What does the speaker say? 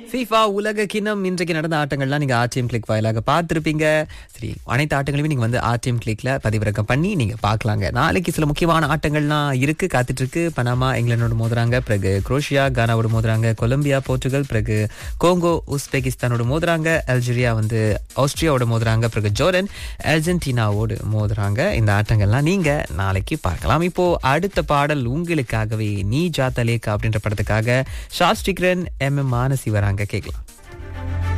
FIFA உலக கிண்ணம் இன்றைக்கு நடந்த ஆட்டங்கள்லாம் நீங்க ஆர்டிஎம் கிளிக் வாயிலாக பார்த்திருப்பீங்க சரி அனைத்து ஆட்டங்களையும் நீங்க வந்து ஆர்டிஎம் கிளிக்ல பதிவிறக்கம் பண்ணி நீங்க பார்க்கலாங்க நாளைக்கு சில முக்கியமான ஆட்டங்கள்லாம் இருக்கு காத்துட்டு இருக்கு பனாமா இங்கிலாந்தோட மோதுறாங்க பிறகு குரோஷியா கானாவோட மோதுறாங்க கொலம்பியா போர்ச்சுகல் பிறகு கோங்கோ உஸ்பெகிஸ்தானோட மோதுறாங்க அல்ஜீரியா வந்து ஆஸ்திரியாவோட மோதுறாங்க பிறகு ஜோர்டன் அர்ஜென்டினாவோடு மோதுறாங்க இந்த ஆட்டங்கள்லாம் நீங்க நாளைக்கு பார்க்கலாம் இப்போ அடுத்த பாடல் உங்களுக்காகவே நீ ஜாத்தலேக் அப்படின்ற படத்துக்காக ஷாஸ்டிக்ரன் எம் எம் மானசி வராங்க கேட்கலாம்